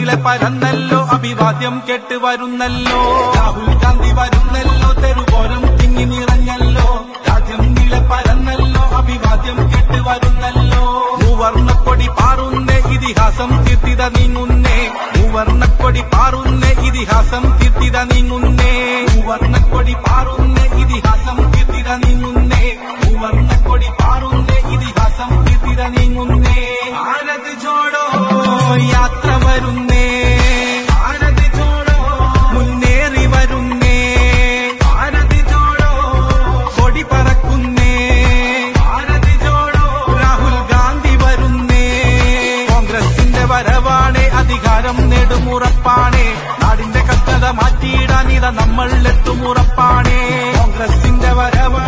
നീളെ പരന്നല്ലോ അഭിവാദ്യം കേട്ട് വരുന്നല്ലോ രാഹുൽ ഗാന്ധി വരുന്നല്ലോ തെരുവോരം തിങ്ങി നിറഞ്ഞല്ലോ രാജ്യം നീളെ പരന്നല്ലോ അഭിവാദ്യം കേട്ട് വരുന്നല്ലോ മൂവർണ്ണക്കൊടി പാറുന്നേ ഇതിഹാസം തീർത്തിത നീങ്ങുന്നേ മൂവർണ്ണക്കൊടി പാറുന്നേ ഇതിഹാസം തീർത്തിത നീങ്ങുന്നേ മൂവർണ്ണക്കൊടി പാറുന്നേ ഇതിഹാസം തീർത്തിത നീങ്ങുന്നേ മൂവർണ്ണക്കൊടി പാറുന്നേ ഇതിഹാസം തീർത്തിത നീങ്ങുന്നേ ഭാരത് ജോടോ യാത്ര വരുന്നേ ഭാരത് ജോടോ മുന്നേറി വരുന്നേ ഭാരത് ജോടോ കൊടി പറക്കുന്നേ ഭാരത് ജോടോ രാഹുൽ ഗാന്ധി വരുന്നേ കോൺഗ്രസിന്റെ വരവാണേ അധികാരം നേടുമുറപ്പാണേ നാടിന്റെ കഷ്ടത മാറ്റിയിടാൻ ഇത നമ്മൾ എത്തുമുറപ്പാണേ കോൺഗ്രസിന്റെ വരവാണ്